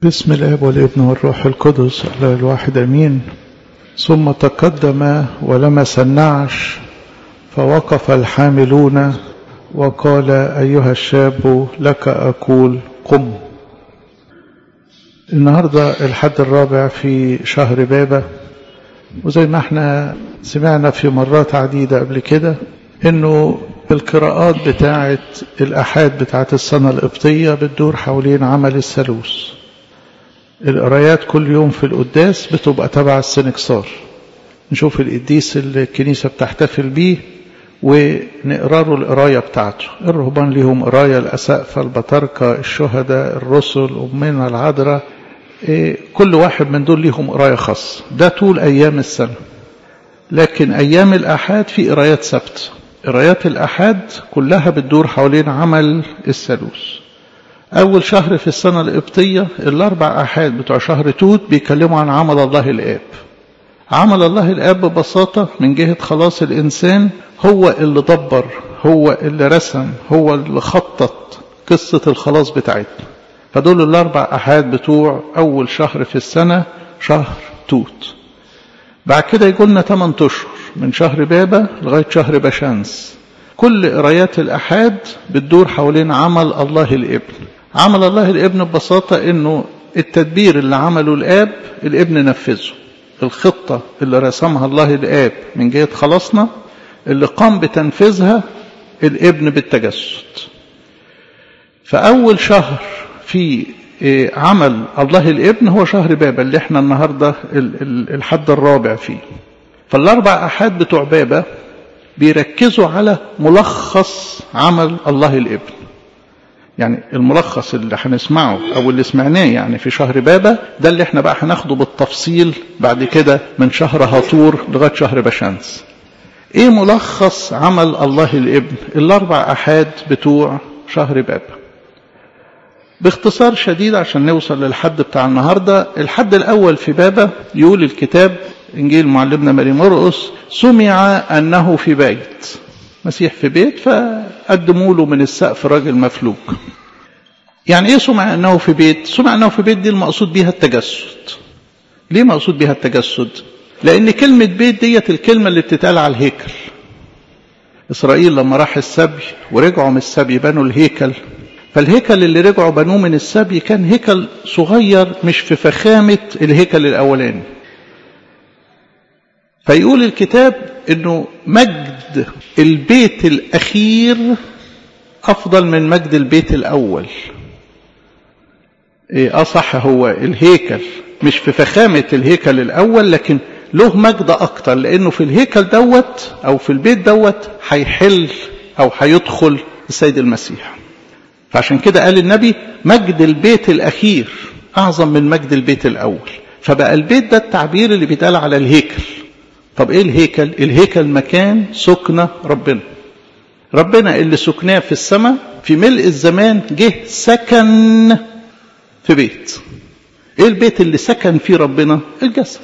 بسم الاب والابن والروح القدس الله الواحد امين ثم تقدم ولمس النعش فوقف الحاملون وقال ايها الشاب لك اقول قم النهارده الحد الرابع في شهر بابا وزي ما احنا سمعنا في مرات عديده قبل كده انه القراءات بتاعه الاحاد بتاعه السنه القبطيه بتدور حوالين عمل الثالوث القرايات كل يوم في القداس بتبقى تبع السنكسار نشوف القديس اللي الكنيسة بتحتفل بيه ونقرا له القراية بتاعته الرهبان ليهم قراية الأسقفة البطاركة الشهداء الرسل أمنا العذراء إيه كل واحد من دول ليهم قراية خاصة ده طول أيام السنة لكن أيام الأحاد في قرايات ثابتة قرايات الأحاد كلها بتدور حوالين عمل الثالوث أول شهر في السنة القبطية الأربع أحاد بتوع شهر توت بيتكلموا عن عمل الله الآب عمل الله الآب ببساطة من جهة خلاص الإنسان هو اللي دبر هو اللي رسم هو اللي خطط قصة الخلاص بتاعتنا فدول الأربع أحاد بتوع أول شهر في السنة شهر توت بعد كده يقولنا 8 أشهر من شهر بابا لغاية شهر بشانس كل قرايات الأحاد بتدور حوالين عمل الله الابن عمل الله الابن ببساطة انه التدبير اللي عمله الاب الابن نفذه الخطة اللي رسمها الله الاب من جهة خلاصنا اللي قام بتنفيذها الابن بالتجسد فأول شهر في عمل الله الابن هو شهر بابا اللي احنا النهاردة الحد الرابع فيه فالأربع أحاد بتوع بابا بيركزوا على ملخص عمل الله الابن يعني الملخص اللي هنسمعه او اللي سمعناه يعني في شهر بابا ده اللي احنا بقى هناخده بالتفصيل بعد كده من شهر هطور لغايه شهر بشمس ايه ملخص عمل الله الابن الاربع احاد بتوع شهر بابا باختصار شديد عشان نوصل للحد بتاع النهارده الحد الاول في بابا يقول الكتاب انجيل معلمنا ماري مرقس سمع انه في بيت مسيح في بيت فقدموا له من السقف راجل مفلوج يعني ايه سمع انه في بيت سمع انه في بيت دي المقصود بيها التجسد ليه مقصود بيها التجسد لان كلمة بيت ديت الكلمة اللي بتتقال على الهيكل اسرائيل لما راح السبي ورجعوا من السبي بنوا الهيكل فالهيكل اللي رجعوا بنوه من السبي كان هيكل صغير مش في فخامة الهيكل الاولاني فيقول الكتاب انه مجد البيت الاخير افضل من مجد البيت الاول ايه اصح هو الهيكل مش في فخامة الهيكل الاول لكن له مجد اكتر لانه في الهيكل دوت او في البيت دوت هيحل او هيدخل السيد المسيح فعشان كده قال النبي مجد البيت الاخير اعظم من مجد البيت الاول فبقى البيت ده التعبير اللي بيتقال على الهيكل طب ايه الهيكل الهيكل مكان سكنة ربنا ربنا اللي سكناه في السماء في ملء الزمان جه سكن في بيت ايه البيت اللي سكن فيه ربنا الجسد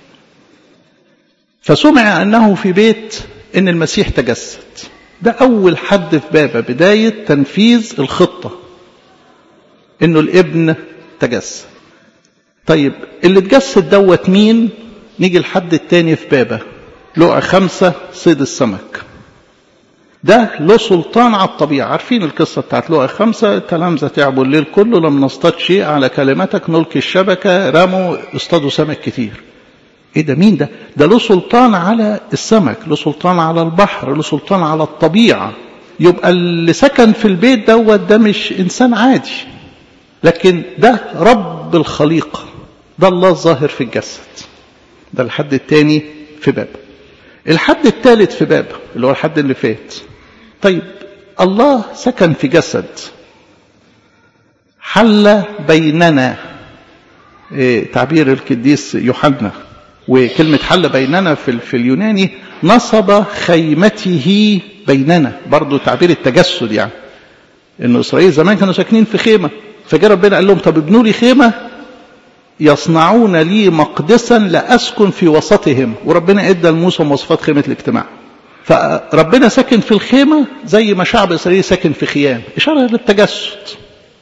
فسمع انه في بيت ان المسيح تجسد ده اول حد في بابا بداية تنفيذ الخطة انه الابن تجسد طيب اللي اتجسد دوت مين نيجي الحد التاني في بابا لقى خمسة صيد السمك ده له سلطان على الطبيعة عارفين القصة بتاعت لقى خمسة تلامذة تعبوا الليل كله لم نصطاد شيء على كلمتك نلقي الشبكة رموا اصطادوا سمك كتير ايه ده مين ده ده له سلطان على السمك له سلطان على البحر له سلطان على الطبيعة يبقى اللي سكن في البيت دوت ده مش انسان عادي لكن ده رب الخليقة ده الله الظاهر في الجسد ده الحد الثاني في باب الحد الثالث في باب اللي هو الحد اللي فات طيب الله سكن في جسد حل بيننا إيه تعبير القديس يوحنا وكلمة حل بيننا في, في اليوناني نصب خيمته بيننا برضو تعبير التجسد يعني انه اسرائيل زمان كانوا ساكنين في خيمة فجاء ربنا قال لهم طب ابنوا لي خيمة يصنعون لي مقدسا لأسكن في وسطهم وربنا ادى لموسى مواصفات خيمة الاجتماع فربنا ساكن في الخيمة زي ما شعب إسرائيل ساكن في خيام إشارة للتجسد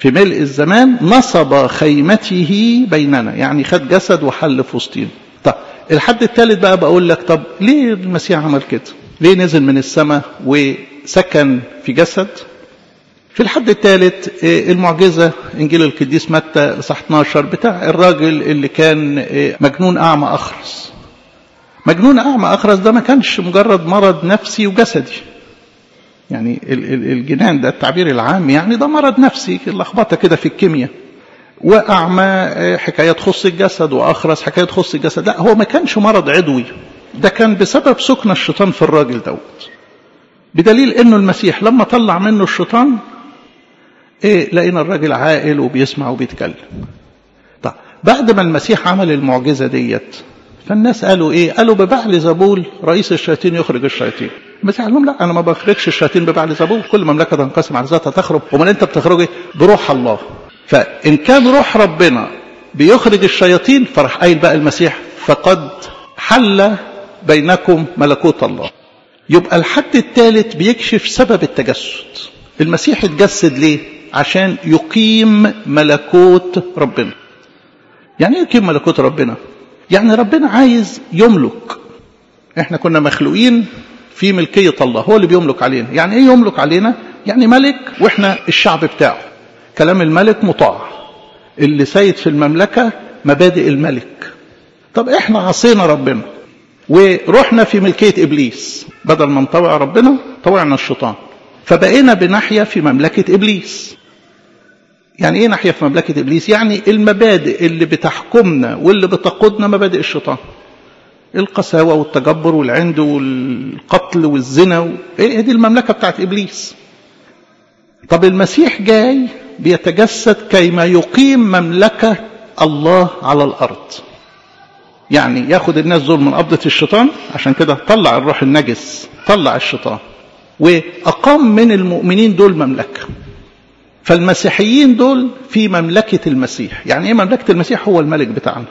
في ملء الزمان نصب خيمته بيننا يعني خد جسد وحل في وسطينا طب الحد الثالث بقى بقول لك طب ليه المسيح عمل كده ليه نزل من السماء وسكن في جسد في الحد الثالث المعجزة إنجيل القديس متى صح 12 بتاع الراجل اللي كان مجنون أعمى أخرس مجنون أعمى أخرس ده ما كانش مجرد مرض نفسي وجسدي يعني الجنان ده التعبير العام يعني ده مرض نفسي لخبطة كده في الكيمياء وأعمى حكاية تخص الجسد وأخرس حكاية تخص الجسد لا هو ما كانش مرض عضوي ده كان بسبب سكن الشيطان في الراجل دوت بدليل انه المسيح لما طلع منه الشيطان ايه لقينا الراجل عاقل وبيسمع وبيتكلم طب بعد ما المسيح عمل المعجزة ديت فالناس قالوا ايه قالوا ببعل زبول رئيس الشياطين يخرج الشياطين المسيح قال لهم لا انا ما بخرجش الشياطين ببعل زبول كل مملكه تنقسم على ذاتها تخرج امال انت بتخرجي بروح الله فان كان روح ربنا بيخرج الشياطين فراح قايل بقى المسيح فقد حل بينكم ملكوت الله يبقى الحد الثالث بيكشف سبب التجسد المسيح اتجسد ليه عشان يقيم ملكوت ربنا يعني ايه يقيم ملكوت ربنا يعني ربنا عايز يملك احنا كنا مخلوقين في ملكية الله هو اللي بيملك علينا يعني ايه يملك علينا يعني ملك واحنا الشعب بتاعه كلام الملك مطاع اللي سيد في المملكة مبادئ الملك طب احنا عصينا ربنا ورحنا في ملكية ابليس بدل ما نطوع ربنا طوعنا الشيطان فبقينا بناحية في مملكة ابليس يعني ايه ناحية في مملكة ابليس يعني المبادئ اللي بتحكمنا واللي بتقودنا مبادئ الشيطان القساوة والتجبر والعند والقتل والزنا و... ايه دي المملكة بتاعت ابليس طب المسيح جاي بيتجسد كيما يقيم مملكة الله على الارض يعني ياخد الناس دول من قبضة الشيطان عشان كده طلع الروح النجس طلع الشيطان وأقام من المؤمنين دول مملكة فالمسيحيين دول في مملكة المسيح يعني ايه مملكة المسيح هو الملك بتاعنا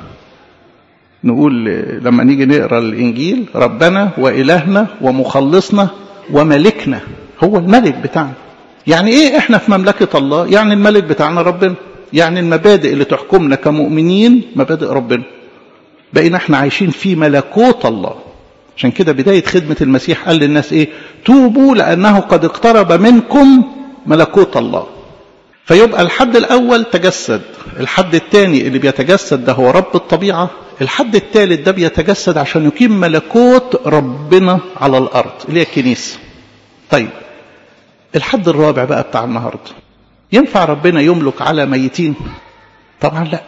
نقول لما نيجي نقرا الانجيل ربنا والهنا ومخلصنا وملكنا هو الملك بتاعنا يعني ايه احنا في مملكة الله يعني الملك بتاعنا ربنا يعني المبادئ اللي تحكمنا كمؤمنين مبادئ ربنا بقينا احنا عايشين في ملكوت الله عشان كده بداية خدمة المسيح قال للناس ايه توبوا لأنه قد اقترب منكم ملكوت الله فيبقى الحد الأول تجسد الحد الثاني اللي بيتجسد ده هو رب الطبيعة الحد الثالث ده بيتجسد عشان يقيم ملكوت ربنا على الأرض اللي هي الكنيسة طيب الحد الرابع بقى بتاع النهاردة ينفع ربنا يملك على ميتين طبعا لا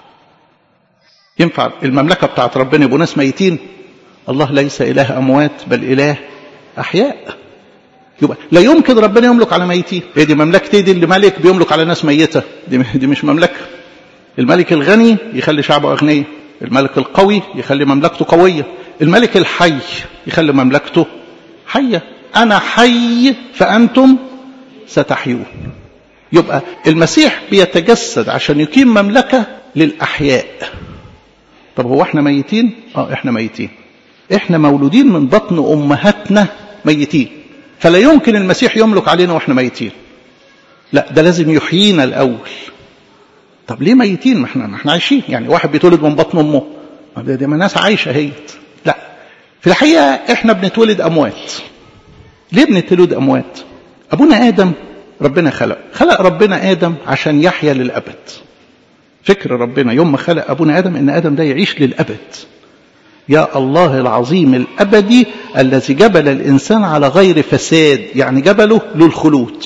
ينفع المملكة بتاعت ربنا يبقوا ناس ميتين الله ليس إله أموات بل إله أحياء يبقى لا يمكن ربنا يملك على ميتين هي دي مملكتي دي اللي ملك بيملك على ناس ميتة دي, دي مش مملكة الملك الغني يخلي شعبه أغنياء الملك القوي يخلي مملكته قوية الملك الحي يخلي مملكته حية أنا حي فأنتم ستحيون يبقى المسيح بيتجسد عشان يقيم مملكة للأحياء طب هو احنا ميتين اه احنا ميتين احنا مولودين من بطن امهاتنا ميتين فلا يمكن المسيح يملك علينا واحنا ميتين لا ده لازم يحيينا الاول طب ليه ميتين ما احنا ما احنا عايشين يعني واحد بيتولد من بطن امه ده, ده ما ناس عايشه هيت لا في الحقيقه احنا بنتولد اموات ليه بنتولد اموات ابونا ادم ربنا خلق خلق ربنا ادم عشان يحيا للابد فكر ربنا يوم ما خلق ابونا ادم ان ادم ده يعيش للابد يا الله العظيم الابدي الذي جبل الانسان على غير فساد يعني جبله للخلود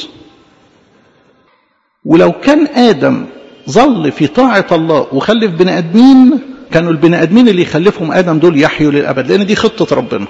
ولو كان ادم ظل في طاعه الله وخلف بني ادمين كانوا البني ادمين اللي يخلفهم ادم دول يحيوا للابد لان دي خطه ربنا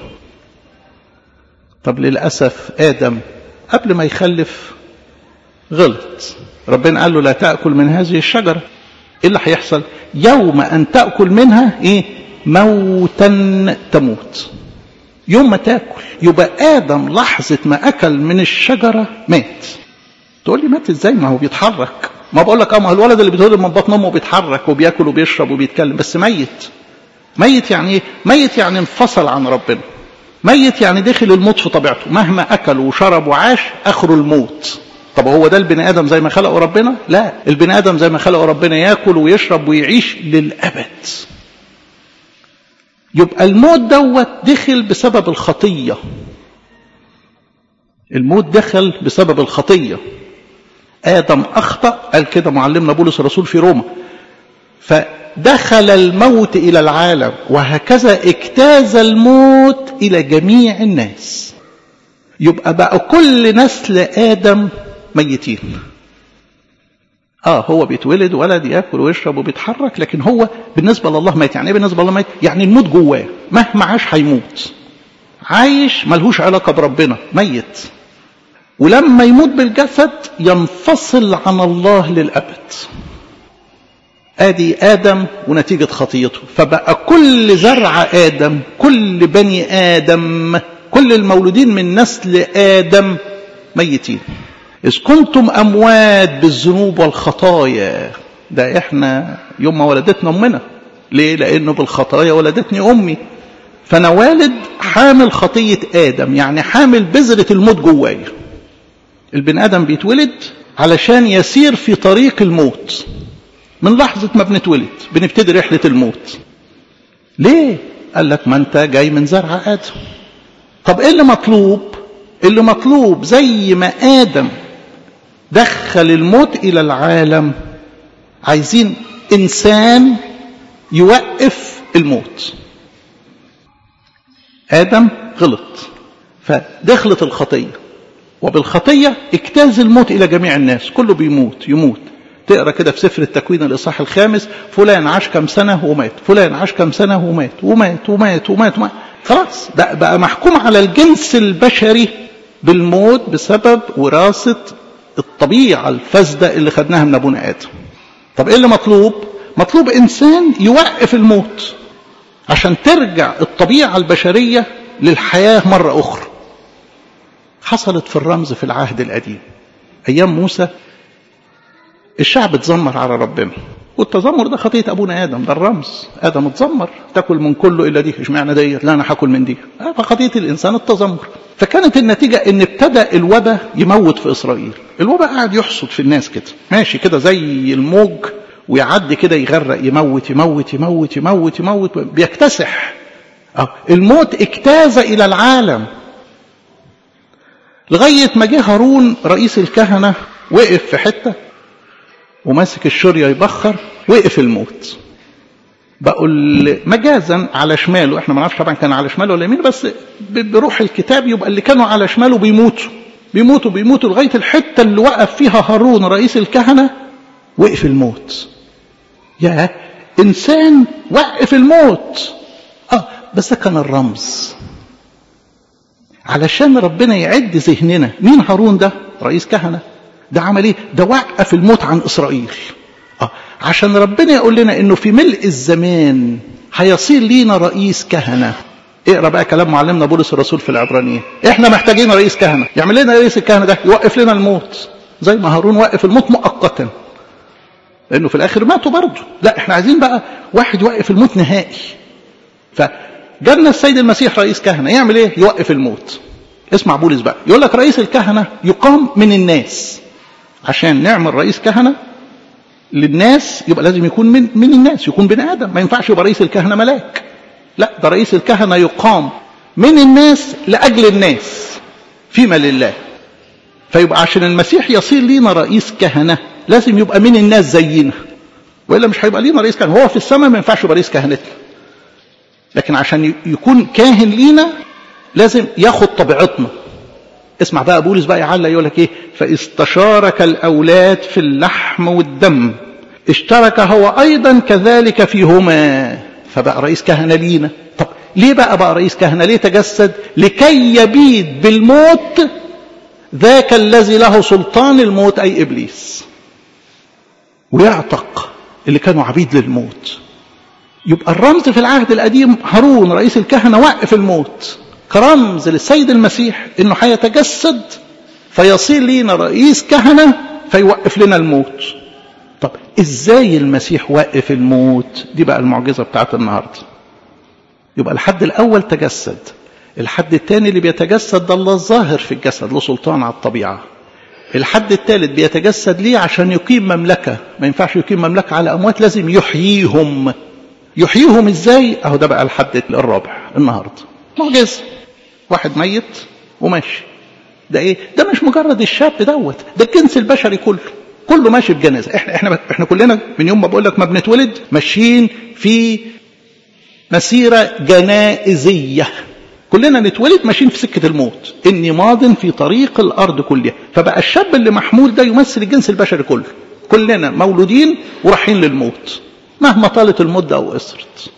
طب للاسف ادم قبل ما يخلف غلط ربنا قال له لا تاكل من هذه الشجره ايه اللي هيحصل يوم ان تاكل منها ايه موتا تموت يوم ما تاكل يبقى ادم لحظه ما اكل من الشجره مات تقول لي مات ازاي ما هو بيتحرك ما بقول لك اه ما هو الولد اللي بيتولد من بطن امه بيتحرك وبياكل وبيشرب وبيتكلم بس ميت ميت يعني ايه ميت يعني انفصل عن ربنا ميت يعني دخل الموت في طبيعته مهما اكل وشرب وعاش اخره الموت طب هو ده البني ادم زي ما خلقه ربنا لا البني ادم زي ما خلقه ربنا ياكل ويشرب ويعيش للابد يبقى الموت دوت دخل بسبب الخطيه الموت دخل بسبب الخطيه ادم اخطا قال كده معلمنا بولس الرسول في روما فدخل الموت الى العالم وهكذا اجتاز الموت الى جميع الناس يبقى بقى كل نسل ادم ميتين اه هو بيتولد ولد ياكل ويشرب وبيتحرك لكن هو بالنسبه لله ميت يعني ايه بالنسبه لله ميت يعني الموت جواه مهما عاش هيموت عايش ملهوش علاقه بربنا ميت ولما يموت بالجسد ينفصل عن الله للابد ادي ادم ونتيجه خطيته فبقى كل زرع ادم كل بني ادم كل المولودين من نسل ادم ميتين إذ كنتم أموات بالذنوب والخطايا ده إحنا يوم ما ولدتنا أمنا ليه؟ لأنه بالخطايا ولدتني أمي فأنا والد حامل خطية آدم يعني حامل بذرة الموت جوايا البني آدم بيتولد علشان يسير في طريق الموت من لحظة ما بنتولد بنبتدي رحلة الموت ليه؟ قال لك ما أنت جاي من زرع آدم طب إيه اللي مطلوب؟ اللي مطلوب زي ما آدم دخل الموت إلى العالم عايزين إنسان يوقف الموت آدم غلط فدخلت الخطية وبالخطية اجتاز الموت إلى جميع الناس كله بيموت يموت تقرا كده في سفر التكوين الاصحاح الخامس فلان عاش كم سنه ومات فلان عاش كم سنه ومات ومات ومات ومات, ومات. خلاص ده بقى محكوم على الجنس البشري بالموت بسبب وراثه الطبيعه الفاسده اللي خدناها من ابونا ادم طب ايه اللي مطلوب مطلوب انسان يوقف الموت عشان ترجع الطبيعه البشريه للحياه مره اخرى حصلت في الرمز في العهد القديم ايام موسى الشعب اتذمر على ربنا والتذمر ده خطيه ابونا ادم ده الرمز ادم اتذمر تاكل من كله الا دي اشمعنى ديت لا انا هاكل من دي فخطيه الانسان التذمر فكانت النتيجه ان ابتدى الوباء يموت في اسرائيل الوباء قاعد يحصد في الناس كده ماشي كده زي الموج ويعدي كده يغرق يموت يموت يموت يموت يموت بيكتسح اه الموت اجتاز الى العالم لغايه ما جه هارون رئيس الكهنه وقف في حته وماسك الشريه يبخر وقف الموت بقول مجازا على شماله احنا ما نعرفش طبعا كان على شماله ولا يمين بس بروح الكتاب يبقى اللي كانوا على شماله بيموتوا بيموتوا بيموتوا لغايه الحته اللي وقف فيها هارون رئيس الكهنه وقف الموت يا انسان وقف الموت اه بس ده كان الرمز علشان ربنا يعد ذهننا مين هارون ده رئيس كهنه ده عمل ايه ده وقف الموت عن اسرائيل اه عشان ربنا يقول لنا انه في ملء الزمان هيصير لينا رئيس كهنه اقرا بقى كلام معلمنا بولس الرسول في العبرانيين احنا محتاجين رئيس كهنه يعمل لنا رئيس الكهنه ده يوقف لنا الموت زي ما هارون وقف الموت مؤقتا لانه في الاخر ماتوا برضه لا احنا عايزين بقى واحد يوقف الموت نهائي فجالنا السيد المسيح رئيس كهنه يعمل ايه يوقف الموت اسمع بولس بقى يقول لك رئيس الكهنه يقام من الناس عشان نعمل رئيس كهنه للناس يبقى لازم يكون من من الناس يكون بني ادم ما ينفعش يبقى رئيس الكهنه ملاك لا ده رئيس الكهنه يقام من الناس لاجل الناس فيما لله فيبقى عشان المسيح يصير لينا رئيس كهنه لازم يبقى من الناس زينا والا مش هيبقى لينا رئيس كهنه هو في السماء ما ينفعش يبقى رئيس كهنتنا لكن عشان يكون كاهن لينا لازم ياخد طبيعتنا اسمع بقى بولس بقى يعلق يقول لك ايه فاستشارك الاولاد في اللحم والدم اشترك هو ايضا كذلك فيهما فبقى رئيس كهنه لينا طب ليه بقى بقى رئيس كهنه ليه تجسد لكي يبيد بالموت ذاك الذي له سلطان الموت اي ابليس ويعتق اللي كانوا عبيد للموت يبقى الرمز في العهد القديم هارون رئيس الكهنه وقف الموت كرمز للسيد المسيح انه هيتجسد فيصير لينا رئيس كهنه فيوقف لنا الموت طب ازاي المسيح وقف الموت دي بقى المعجزه بتاعت النهارده يبقى الحد الاول تجسد الحد الثاني اللي بيتجسد ده الله الظاهر في الجسد له سلطان على الطبيعه الحد الثالث بيتجسد ليه عشان يقيم مملكة ما ينفعش يقيم مملكة على أموات لازم يحييهم يحييهم ازاي اهو ده بقى الحد الرابع النهاردة معجزة واحد ميت وماشي ده ايه ده مش مجرد الشاب دوت ده الجنس البشري كله كله ماشي بجنازة احنا احنا احنا كلنا من يوم ما بقول لك ما بنتولد ماشيين في مسيرة جنائزية كلنا نتولد ماشيين في سكة الموت إني ماض في طريق الأرض كلها فبقى الشاب اللي محمول ده يمثل الجنس البشري كله كلنا مولودين ورايحين للموت مهما طالت المدة أو قصرت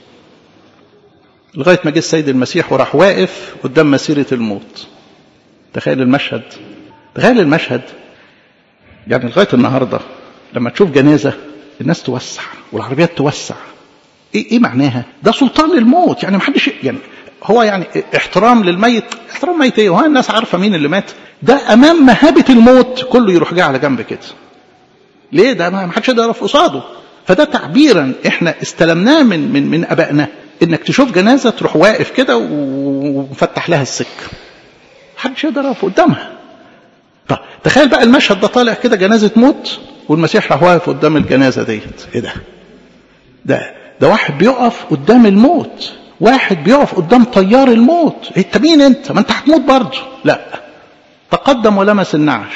لغاية ما جه السيد المسيح وراح واقف قدام مسيرة الموت تخيل المشهد تخيل المشهد يعني لغاية النهاردة لما تشوف جنازة الناس توسع والعربيات توسع ايه ايه معناها ده سلطان الموت يعني محدش يعني هو يعني احترام للميت احترام ميت ايه وها الناس عارفه مين اللي مات ده امام مهابه الموت كله يروح جاي على جنب كده ليه ده ما حدش يقدر يقف قصاده فده تعبيرا احنا استلمناه من من من ابائنا انك تشوف جنازه تروح واقف كده ومفتح لها السكه محدش يقدر يقف قدامها طب تخيل بقى المشهد ده طالع كده جنازه موت والمسيح راح واقف قدام الجنازه ديت ايه ده ده ده واحد بيقف قدام الموت واحد بيقف قدام طيار الموت انت مين انت ما انت هتموت برضه لا تقدم ولمس النعش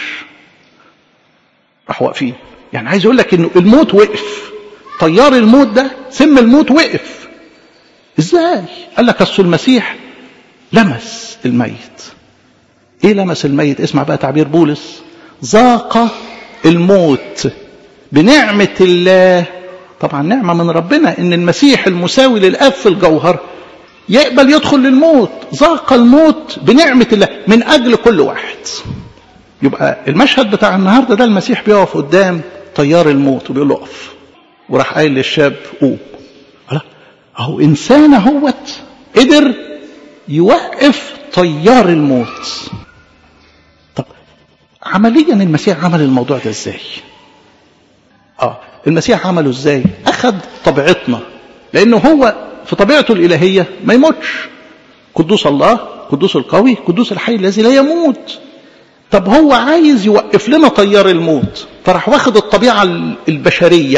راح واقفين يعني عايز اقول لك انه الموت وقف طيار الموت ده سم الموت وقف ازاي قال لك اصل المسيح لمس الميت ايه لمس الميت اسمع بقى تعبير بولس ذاق الموت بنعمة الله طبعا نعمة من ربنا ان المسيح المساوي للاب في الجوهر يقبل يدخل للموت ذاق الموت بنعمة الله من اجل كل واحد يبقى المشهد بتاع النهاردة ده المسيح بيقف قدام طيار الموت وبيقول له اقف وراح قايل للشاب قوم اهو انسان اهوت قدر يوقف طيار الموت طب عمليا المسيح عمل الموضوع ده ازاي اه المسيح عمله ازاي اخذ طبيعتنا لانه هو في طبيعته الالهيه ما يموتش قدوس الله قدوس القوي قدوس الحي الذي لا يموت طب هو عايز يوقف لنا طيار الموت فراح واخد الطبيعه البشريه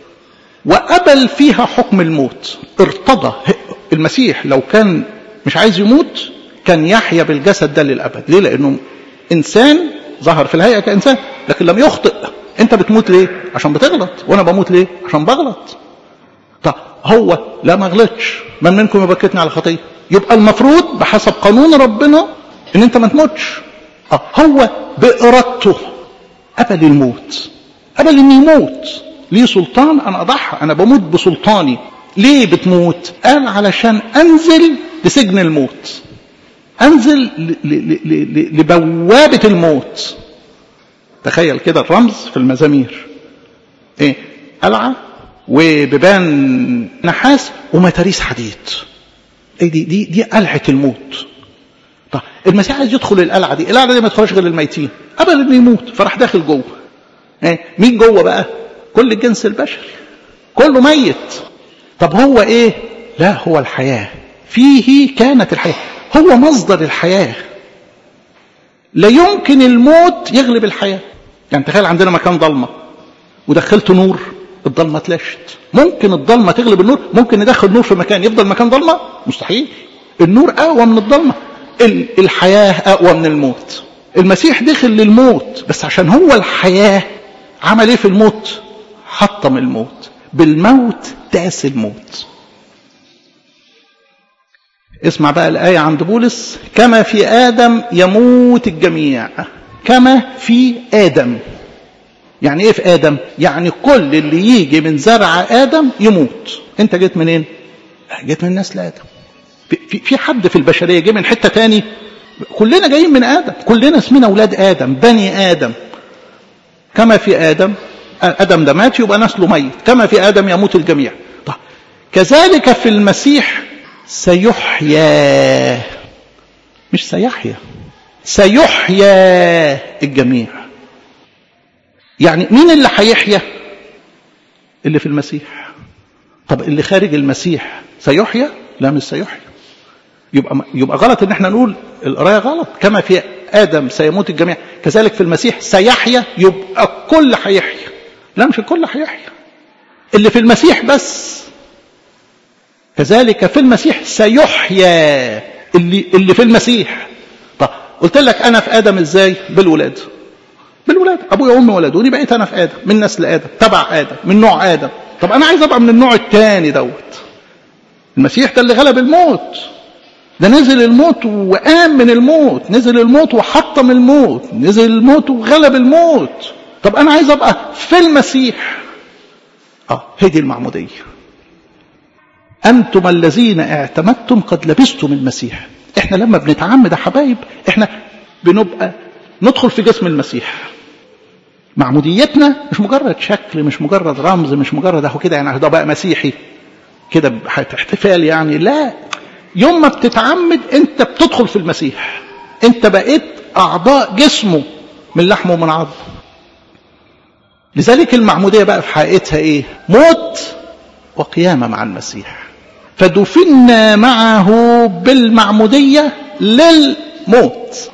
وقبل فيها حكم الموت ارتضى المسيح لو كان مش عايز يموت كان يحيا بالجسد ده للابد ليه لانه انسان ظهر في الهيئه كانسان لكن لم يخطئ انت بتموت ليه عشان بتغلط وانا بموت ليه عشان بغلط طب هو لا ما غلطش من منكم يبكتني على خطيه يبقى المفروض بحسب قانون ربنا ان انت ما تموتش اه هو بارادته قبل الموت قبل ان يموت ليه سلطان انا اضحى انا بموت بسلطاني ليه بتموت قال علشان انزل لسجن الموت انزل لبوابه الموت تخيل كده الرمز في المزامير ايه قلعه وبيبان نحاس ومتاريس حديد ايه دي دي دي قلعه الموت طب المسيح عايز يدخل القلعه دي القلعه دي ما يدخلش غير الميتين قبل انه يموت فراح داخل جوه ايه مين جوه بقى كل الجنس البشري كله ميت طب هو ايه لا هو الحياه فيه كانت الحياه هو مصدر الحياه لا يمكن الموت يغلب الحياه يعني تخيل عندنا مكان ضلمه ودخلت نور الضلمه اتلاشت ممكن الضلمه تغلب النور ممكن ندخل نور في مكان يفضل مكان ضلمه مستحيل النور اقوى من الضلمه الحياه اقوى من الموت المسيح دخل للموت بس عشان هو الحياه عمل ايه في الموت حطم الموت بالموت داس الموت اسمع بقى الآية عند بولس كما في آدم يموت الجميع كما في آدم يعني ايه في آدم يعني كل اللي يجي من زرع آدم يموت انت جيت منين جيت من نسل آدم في, في حد في البشرية جه من حتة تاني كلنا جايين من آدم كلنا اسمنا أولاد آدم بني آدم كما في آدم آدم ده مات يبقى نسله ميت كما في آدم يموت الجميع طيب كذلك في المسيح سيحيا مش سيحيا سيحيا الجميع يعني مين اللي هيحيا اللي في المسيح طب اللي خارج المسيح سيحيا لا مش سيحيا يبقى يبقى غلط ان احنا نقول القرايه غلط كما في آدم سيموت الجميع كذلك في المسيح سيحيا يبقى الكل هيحيا لا مش الكل هيحيا اللي في المسيح بس كذلك في المسيح سيحيا اللي اللي في المسيح طب قلت لك انا في ادم ازاي بالولاده بالولاده ابويا وامي ولدوني بقيت انا في ادم من نسل ادم تبع ادم من نوع ادم طب انا عايز ابقى من النوع الثاني دوت المسيح ده اللي غلب الموت ده نزل الموت وقام من الموت نزل الموت وحطم الموت نزل الموت وغلب الموت طب انا عايز ابقى في المسيح اه هي دي المعموديه انتم الذين اعتمدتم قد لبستم المسيح احنا لما بنتعمد يا حبايب احنا بنبقى ندخل في جسم المسيح معموديتنا مش مجرد شكل مش مجرد رمز مش مجرد اهو كده يعني ده بقى مسيحي كده احتفال يعني لا يوم ما بتتعمد انت بتدخل في المسيح انت بقيت اعضاء جسمه من لحمه ومن عظمه لذلك المعموديه بقى في حقيقتها ايه موت وقيامه مع المسيح فدفنا معه بالمعموديه للموت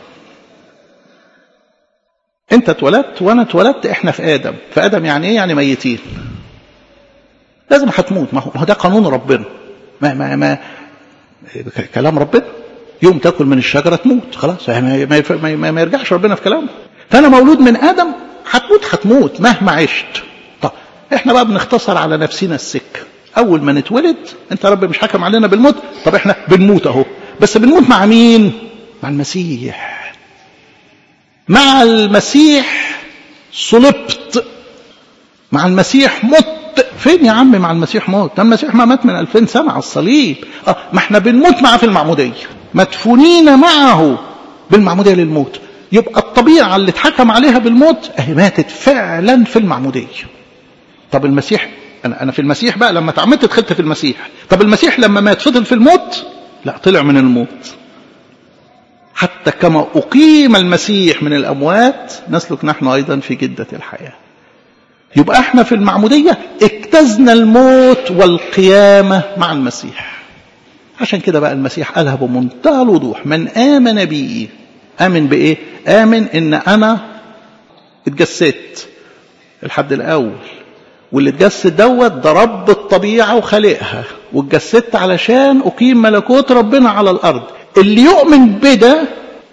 انت اتولدت وانا اتولدت احنا في ادم في ادم يعني ايه يعني ميتين لازم هتموت ما هو ده قانون ربنا ما ما ما كلام ربنا يوم تاكل من الشجره تموت خلاص ما, ما, ما, ما يرجعش ربنا في كلامه فانا مولود من ادم هتموت هتموت مهما عشت طب احنا بقى بنختصر على نفسنا السكه اول ما نتولد انت يا رب مش حكم علينا بالموت طب احنا بنموت اهو بس بنموت مع مين مع المسيح مع المسيح صلبت مع المسيح مت فين يا عم مع المسيح موت ده المسيح ما مات من 2000 سنة على الصليب اه ما احنا بنموت معاه في المعمودية مدفونين معه بالمعمودية للموت يبقى الطبيعة اللي اتحكم عليها بالموت اهي ماتت فعلا في المعمودية طب المسيح انا انا في المسيح بقى لما اتعمدت دخلت في المسيح طب المسيح لما مات فضل في الموت لا طلع من الموت حتى كما أقيم المسيح من الأموات نسلك نحن أيضا في جدة الحياة يبقى احنا في المعمودية اجتزنا الموت والقيامة مع المسيح عشان كده بقى المسيح قالها بمنتهى الوضوح من آمن بي آمن بإيه؟ آمن إن أنا اتجسدت الحد الأول واللي اتجسد دوت ده رب الطبيعة وخالقها واتجسدت علشان أقيم ملكوت ربنا على الأرض اللي يؤمن بده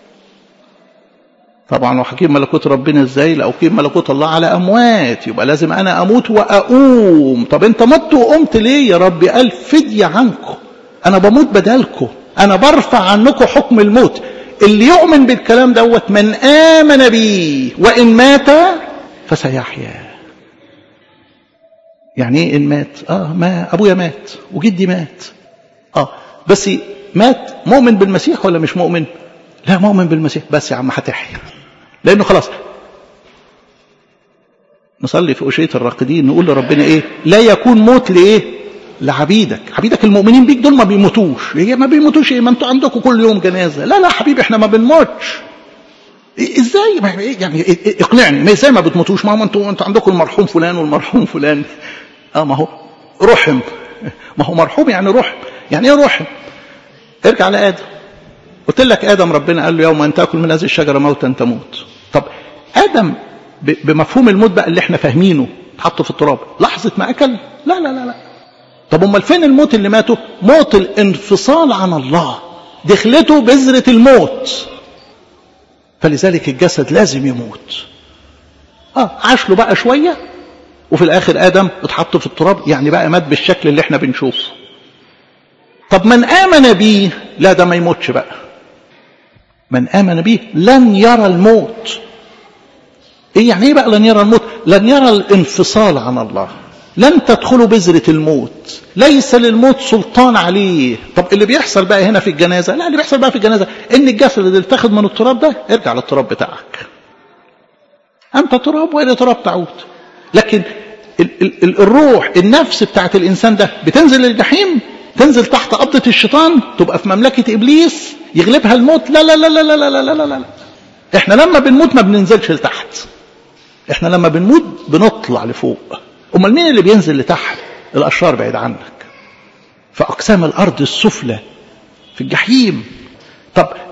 طبعا وحكيم ملكوت ربنا ازاي لا اقيم ملكوت الله على اموات يبقى لازم انا اموت واقوم طب انت مت وقمت ليه يا ربي قال فدية عنكم انا بموت بدلكم انا برفع عنكم حكم الموت اللي يؤمن بالكلام دوت من امن بي وان مات فسيحيا يعني ايه ان مات اه ما ابويا مات وجدي مات اه بس مات مؤمن بالمسيح ولا مش مؤمن لا مؤمن بالمسيح بس يا عم هتحيا لانه خلاص نصلي في أشية الراقدين نقول لربنا ايه لا يكون موت لايه لعبيدك عبيدك المؤمنين بيك دول ما بيموتوش هي ما بيموتوش ايه ما انتوا عندكم كل يوم جنازة لا لا حبيبي احنا ما بنموتش ازاي يعني اقنعني ازاي ما بتموتوش ما انتوا انتوا عندكم المرحوم فلان والمرحوم فلان اه ما هو رحم ما هو مرحوم يعني رحم يعني ايه رحم ارجع لادم قلت لك ادم ربنا قال له يوم ان تاكل من هذه الشجره موتا تموت طب ادم بمفهوم الموت بقى اللي احنا فاهمينه اتحط في التراب لحظه ما اكل لا لا لا لا طب امال فين الموت اللي ماته موت الانفصال عن الله دخلته بذره الموت فلذلك الجسد لازم يموت اه عاش له بقى شويه وفي الاخر ادم اتحط في التراب يعني بقى مات بالشكل اللي احنا بنشوفه طب من امن بيه لا ده ما يموتش بقى من امن بيه لن يرى الموت ايه يعني ايه بقى لن يرى الموت لن يرى الانفصال عن الله لن تدخلوا بذرة الموت ليس للموت سلطان عليه طب اللي بيحصل بقى هنا في الجنازة لا اللي بيحصل بقى في الجنازة ان الجسد اللي اتخذ من التراب ده ارجع للتراب بتاعك انت تراب والى تراب تعود لكن ال ال ال الروح النفس بتاعت الانسان ده بتنزل الجحيم تنزل تحت قبضة الشيطان تبقى في مملكة ابليس يغلبها الموت لا لا لا لا لا لا لا لا لا, لا. احنا لما بنموت ما بننزلش لتحت احنا لما بنموت بنطلع لفوق امال مين اللي بينزل لتحت الاشرار بعيد عنك فاقسام الارض السفلى في الجحيم طب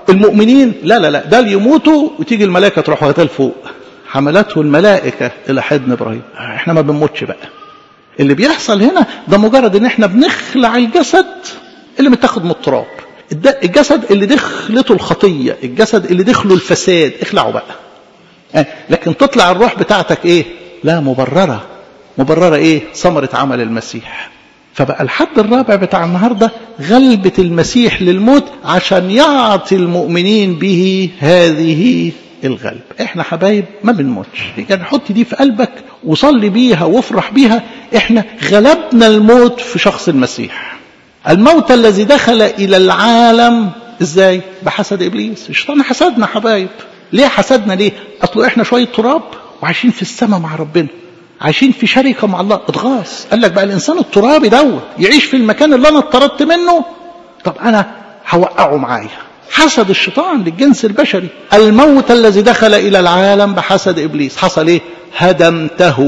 المؤمنين لا لا لا ده اللي يموتوا وتيجي الملائكة تروح واخداه لفوق حملته الملائكة إلى حضن إبراهيم احنا ما بنموتش بقى اللي بيحصل هنا ده مجرد ان احنا بنخلع الجسد اللي متاخد من التراب الجسد اللي دخلته الخطية الجسد اللي دخله الفساد اخلعه بقى لكن تطلع الروح بتاعتك ايه لا مبررة مبررة ايه ثمرة عمل المسيح فبقى الحد الرابع بتاع النهاردة غلبة المسيح للموت عشان يعطي المؤمنين به هذه الغلب احنا حبايب ما بنموتش يعني حط دي في قلبك وصلي بيها وافرح بيها احنا غلبنا الموت في شخص المسيح الموت الذي دخل الى العالم ازاي بحسد ابليس الشيطان حسدنا حبايب ليه حسدنا ليه اصله احنا شويه تراب وعايشين في السماء مع ربنا عايشين في شركه مع الله اتغاص قال لك بقى الانسان الترابي دوت يعيش في المكان اللي انا اتطردت منه طب انا هوقعه معايا حسد الشيطان للجنس البشري الموت الذي دخل الى العالم بحسد ابليس حصل ايه هدمته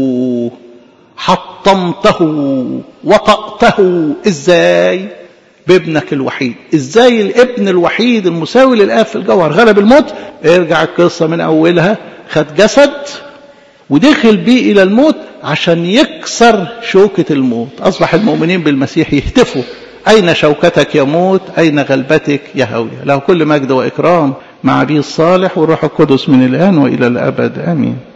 حطمته وطأته ازاي بابنك الوحيد ازاي الابن الوحيد المساوي للاب في الجوهر غلب الموت ارجع القصة من اولها خد جسد ودخل بيه الى الموت عشان يكسر شوكة الموت اصبح المؤمنين بالمسيح يهتفوا أين شوكتك يا موت أين غلبتك يا هوية له كل مجد وإكرام مع أبيه الصالح والروح القدس من الآن وإلى الأبد آمين